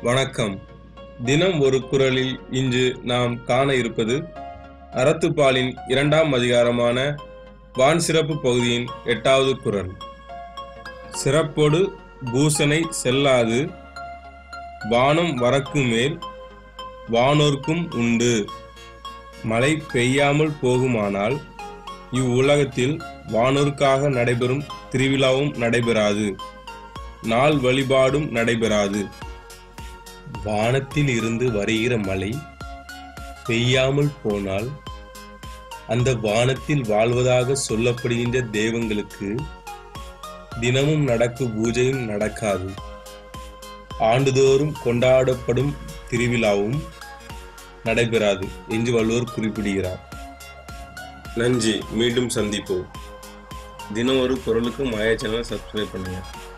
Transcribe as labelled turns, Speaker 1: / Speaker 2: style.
Speaker 1: வணக்கம் தினம் ஒரு குரலில் இன்று நாம் காண இருப்பது அறத்துப்பாலின் இரண்டாம் அதிகாரமான வான் சிறப்பு பகுதியின் எட்டாவது குரல் சிறப்பொடு பூசனை செல்லாது வானம் வரக்கு மேல் வானோர்க்கும் உண்டு மழை பெய்யாமல் போகுமானால் இவ்வுலகத்தில் வானோருக்காக நடைபெறும் திருவிழாவும் நடைபெறாது நாள் வழிபாடும் நடைபெறாது வானத்தில் இருந்து வருகிற மழை பெய்யாமல் போனால் அந்த வானத்தில் வாழ்வதாக சொல்லப்படுகின்ற தெய்வங்களுக்கு தினமும் நடக்கும் பூஜையும் நடக்காது ஆண்டுதோறும் கொண்டாடப்படும் திருவிழாவும் நடைபெறாது என்று வள்ளுவர் குறிப்பிடுகிறார் நன்றி மீண்டும் சந்திப்போம் தினம் ஒரு குரலுக்கு மாயா சேனலை சப்ஸ்கிரைப் பண்ணுங்க